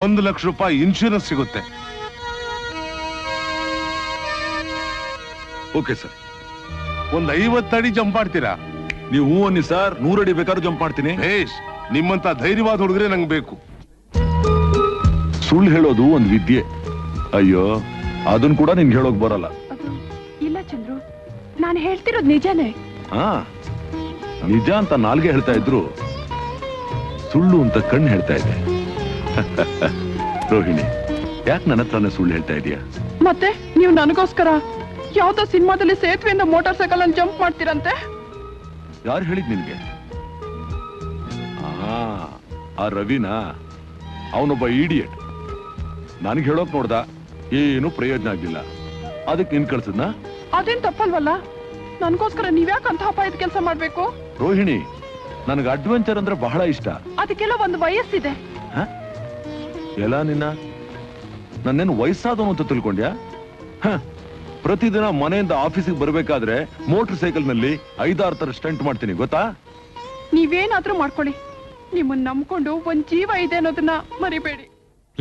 ಒಂದು ಲಕ್ಷ ರೂಪಾಯಿ ಇನ್ಶೂರೆನ್ಸ್ ಸಿಗುತ್ತೆ ಓಕೆ ಸರ್ ಒಂದ್ ಐವತ್ತಡಿ ಜಂಪ್ ಮಾಡ್ತೀರಾ ನೀವು ಹೂ ಅನ್ನಿ ಸರ್ ನೂರಡಿ ಬೇಕಾದ್ರೂ ಜಂಪ್ ಮಾಡ್ತೀನಿ ಭೇಷ್ ನಿಮ್ಮಂತ ಧೈರ್ಯವಾದ ಹುಡುಗರೆ ನಂಗೆ ಬೇಕು ಸುಳ್ಳು ಹೇಳೋದು ಒಂದ್ ವಿದ್ಯೆ ಅಯ್ಯೋ ಅದನ್ ಕೂಡ ನಿನ್ಗೆ ಹೇಳೋಕ್ ಬರಲ್ಲ ಅದು ಇಲ್ಲ ಚಂದ್ರು ನಾನು ಹೇಳ್ತಿರೋದು ನಿಜಾನೇ ಹಾ ನಿಜ ಅಂತ ನಾಲ್ಗೆ ಹೇಳ್ತಾ ಇದ್ರು ಸುಳ್ಳು ಅಂತ ಕಣ್ಣು ಹೇಳ್ತಾ ಇದೆ ರೋಹಿಣಿ ಯಾಕೆ ನನ್ನ ಹತ್ರನೇ ಸುಳ್ಳು ಹೇಳ್ತಾ ಇದೀಯಾ ಮತ್ತೆ ನೀವು ನನಗೋಸ್ಕರ ಯಾವ್ದೋ ಸಿನಿಮಾದಲ್ಲಿ ಸೇತುವೆಯಿಂದ ಮೋಟಾರ್ ಸೈಕಲ್ ಅಲ್ಲಿ ಜಂಪ್ ಮಾಡ್ತೀರಂತೆ ಯಾರು ಹೇಳಿದ್ ನಿನ್ಗೆ ಆ, ಆ ರವಿನಾ ಅವನೊಬ್ಬ ಇಡಿಯಟ್ ನನಗೆ ಹೇಳೋಕ್ ನೋಡ್ದ ಏನು ಪ್ರಯೋಜನ ಆಗ್ಲಿಲ್ಲ ಅದಕ್ಕೆ ನಿನ್ ಕಳ್ಸದ್ನ ಅದೇನ್ ತಪ್ಪಲ್ವಲ್ಲ ನನಗೋಸ್ಕರ ನೀವ್ಯಾಕೆ ಅಂತ ಅಪಾಯದ ಕೆಲಸ ಮಾಡ್ಬೇಕು ರೋಹಿಣಿ ನನಗೆ ಅಡ್ವೆಂಚರ್ ಅಂದ್ರೆ ಬಹಳ ಇಷ್ಟ ಅದಕ್ಕೆಲ್ಲ ಒಂದು ವಯಸ್ಸಿದೆ ಹ? ಎಲ್ಲ ನಿನ್ನ ನನ್ನೇನು ವಯಸ್ಸಾದವನು ಅಂತ ತಿಳ್ಕೊಂಡ್ಯಾ ಹ, ಪ್ರತಿದಿನ ಮನೆಯಿಂದ ಆಫೀಸಿಗೆ ಬರ್ಬೇಕಾದ್ರೆ ಮೋಟರ್ ಸೈಕಲ್ ನಲ್ಲಿ ಐದಾರು ತರ ಸ್ಟಂಟ್ ಮಾಡ್ತೀನಿ ಗೊತ್ತಾ ನೀವೇನಾದ್ರೂ ಮಾಡ್ಕೊಳ್ಳಿ ನಿಮ್ಮನ್ನ ನಂಬ್ಕೊಂಡು ಒಂದ್ ಜೀವ ಇದೆ ಅನ್ನೋದನ್ನ ಮರಿಬೇಡಿ